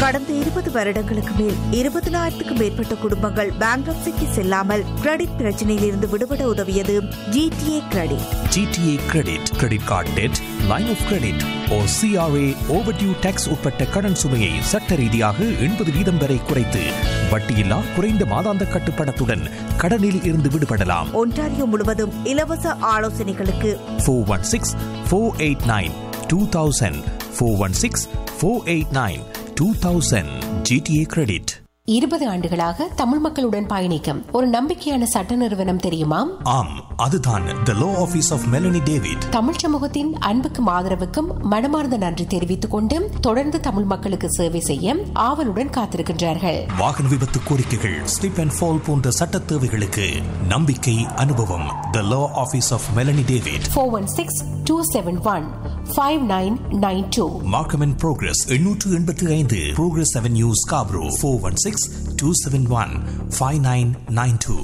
கடந்த இருபது வருடங்களுக்கு மேல் இருபதனாயிரத்துக்கும் மேற்பட்ட குடும்பங்கள் பேங்க்ரப்சிக்கு செல்லாமல் கிரெடிட் பிரச்சனையில் இருந்து விடுபட உதவியது GTA credit GTA credit credit card dead line of credit O CRA overdue tax உட்பட்ட கடன் சுமையை சட்ட ரீதியாக எண்பது வீதம் வரை குறைத்து வட்டியில்லா குறைந்த மாதாந்த கட்டுப்பணத்துடன் கடனில் இருந்து விடுபடலாம் ஒன்டாரியோ முழுவதும் இலவச ஆலோசனைகளுக்கு four one six four eight nine two thousand four one six four eight nine two thousand GTA credit இருபது ஆண்டுகளாக தமிழ் மக்களுடன் பயணிக்கும் ஒரு நம்பிக்கையான சட்ட நிறுவனம் தெரியுமா ஆம் அதுதான் the law office of Melanie David Tamil சமூகத்தின் அன்புக்கும் ஆதரவுக்கும் மனமார்ந்த நன்றி தெரிவித்துக் கொண்டு தொடர்ந்து தமிழ் மக்களுக்கு சேவை செய்ய ஆவலுடன் காத்திருக்கின்றார்கள் வாகன விபத்து கோரிக்கைகள் ஸ்லிப் அண்ட் ஃபால் போன்ற சட்ட தேவைகளுக்கு நம்பிக்கை அனுபவம் the law office of Melanie David four one six two seven one five nine nine two Markham and Progress எண்ணூற்று எண்பத்தி ஐந்து Progress Avenue Scarborough four one six two seven one five nine nine two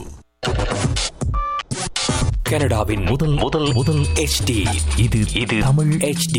கனடாவின் முதல் முதல் முதல் HD இது இது Tamil HD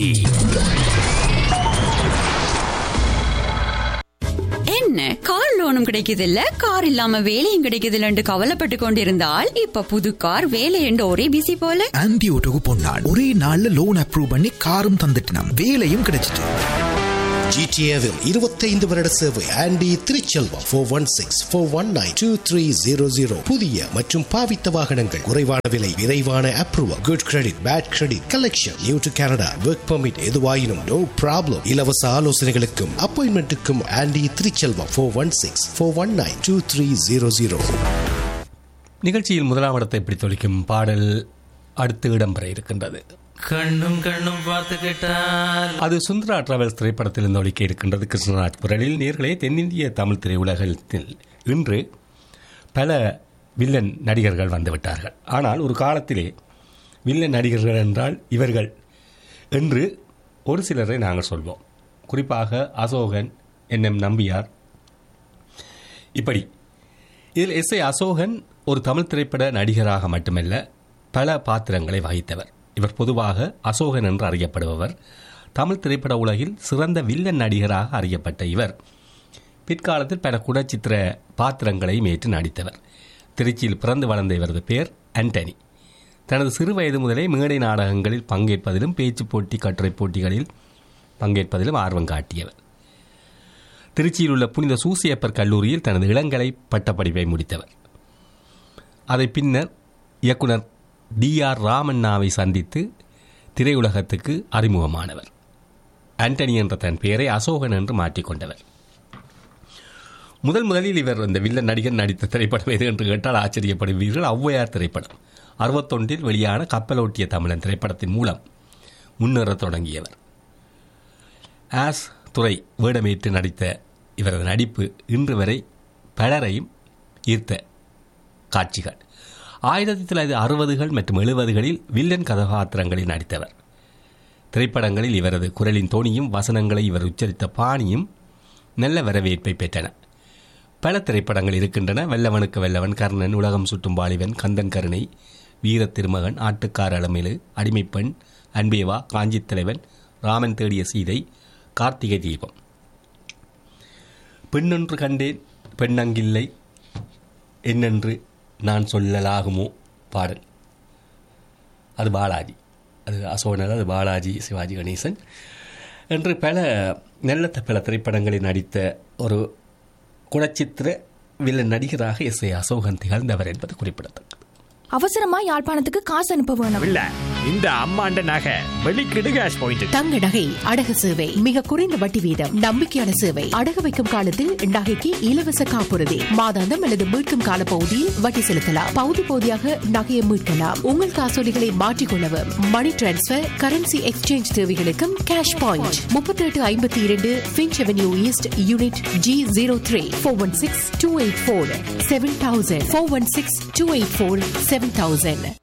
என்ன கார் லோனும் கிடைக்குது இல்ல கார் இல்லாம வேலையும் கிடைக்குது இல்லன்னு கவலைப்பட்டு கொண்டிருந்தால் இப்ப புது கார் வேலை என்று ஒரே பிசி போல ஆன்டி ஓட்டோக்கு பொன்னாள் ஒரே நாள்ல லோன் அப்ரூவ் பண்ணி காரும் தந்துட்டினாம் வேலையும் கிடைச்சிட்டு ஜிடிஏவில் இருபத்தைந்து வருட சேவை Andy Thiruchelvam four one six four one nine two three zero zero புதிய மற்றும் பாவித்த வாகனங்கள் குறைவான விலை விரைவான approval good credit bad credit collection new to Canada work permit எதுவாயினும் நோ ப்ராப்ளம் இலவச ஆலோசனைகளுக்கும் அப்பாயின்மெண்ட்டுக்கும் Andy Thiruchelvam four one six four one nine two three zero zero நிகழ்ச்சியில் முதலாம் இடத்தை பிடித்தொழிக்கும் பாடல் அடுத்து இடம்பெற இருக்கின்றது கண்ணும் கண்ணும் பார்த்துக்கிட்டால் அது சுந்தரா டிராவல்ஸ் திரைப்படத்தில் இருந்து ஒழிக்க இருக்கின்றது கிருஷ்ணராஜ் குரலில் நேர்களே தென்னிந்திய தமிழ் திரையுலகத்தில் இன்று பல வில்லன் நடிகர்கள் வந்துவிட்டார்கள் ஆனால் ஒரு காலத்திலே வில்லன் நடிகர்கள் என்றால் இவர்கள் என்று ஒரு சிலரை நாங்கள் சொல்வோம் குறிப்பாக அசோகன் என் எம் நம்பியார் இப்படி இதில் எஸ் ஏ அசோகன் ஒரு தமிழ் திரைப்பட நடிகராக மட்டுமல்ல பல பாத்திரங்களை வகித்தவர் இவர் பொதுவாக அசோகன் என்று அறியப்படுபவர் தமிழ் திரைப்பட உலகில் சிறந்த வில்லன் நடிகராக அறியப்பட்ட இவர் பிற்காலத்தில் பல குணச்சித்திர பாத்திரங்களையும் ஏற்று நடித்தவர் திருச்சியில் பிறந்து வளர்ந்த இவரது பெயர் ஆண்டனி தனது சிறு வயது முதலே மேடை நாடகங்களில் பங்கேற்பதிலும் பேச்சு போட்டி கட்டுரை போட்டிகளில் பங்கேற்பதிலும் ஆர்வம் காட்டியவர் திருச்சியில் உள்ள புனித சூசியப்பர் கல்லூரியில் தனது இளங்கலை பட்டப்படிப்பை முடித்தவர் அதை பின்னர் இயக்குனர் டி ஆர் ராமண்ணாவை சந்தித்து திரையுலகத்துக்கு அறிமுகமானவர் ஆண்டனி என்ற தன் பெயரை அசோகன் என்று மாற்றிக்கொண்டவர் முதல் முதலில் இவர் இந்த வில்லன் நடிகர் நடித்த திரைப்படம் எது என்று கேட்டால் ஆச்சரியப்படுவீர்கள் ஔவையார் திரைப்படம் அறுபத்தொன்றில் வெளியான கப்பலோட்டிய தமிழன் திரைப்படத்தின் மூலம் முன்னேறத் தொடங்கியவர் ஆஸ் துறை வேடமேற்று நடித்த இவரது நடிப்பு இன்று வரை பலரையும் ஈர்த்த காட்சிகள் ஆயிரத்தி தொள்ளாயிரத்தி அறுபதுகள் மற்றும் எழுபதுகளில் வில்லன் கதாபாத்திரங்களில் நடித்தவர் திரைப்படங்களில் இவரது குரலின் தோணியும் வசனங்களை இவர் உச்சரித்த பாணியும் நல்ல வரவேற்பை பெற்றன பல திரைப்படங்கள் இருக்கின்றன வெள்ளவனுக்கு வெள்ளவன் கர்ணன் உலகம் சுட்டும் வாலிபன் கந்தன் கருணை வீர திருமகன் ஆட்டுக்கார அளமேலு அடிமைப்பெண் அன்பேவா காஞ்சித் தலைவன் ராமன் தேடிய சீதை கார்த்திகை தீபம் பெண்ணொன்று கண்டேன் பெண்ணங்கில்லை என்னென்று நான் சொல்லலாகுமோ பாடல் அது பாலாஜி அது அசோகனர் அது பாலாஜி சிவாஜி கணேசன் என்று பல நல்ல த- பல திரைப்படங்களில் நடித்த ஒரு குணச்சித்திர வில்லன் நடிகராக எஸ் ஏ அசோகன் திகழ்ந்தவர் என்பது குறிப்பிடத்தக்கது அவசரமா யாழ்ப்பாணத்துக்கு காசு அனுப்ப வேணும் இல்ல இந்த அம்மாண்ட நகை வெளிக்கிடு கேஷ் பாயிண்ட் தங்க நகை அடகு சேவை மிக குறைந்த வட்டி வீதம் நம்பிக்கையான சேவை அடகு வைக்கும் காலத்தில் நகைக்கு இலவச காப்புறுதி மாதாந்தம் அல்லது மீட்கும் கால பகுதியில் வட்டி செலுத்தலாம் பகுதி பகுதியாக நகையை மீட்கலாம் உங்கள் காசோலிகளை மாற்றிக்கொள்ளவும் மணி டிரான்ஸ்பர் கரன்சி எக்ஸ்சேஞ்ச் தேவைகளுக்கும் கேஷ் பாயிண்ட் முப்பத்தி எட்டு ஐம்பத்தி இரண்டு Finch Avenue East unit G zero three four one six two eight four seven thousand four one six two eight four seven thousand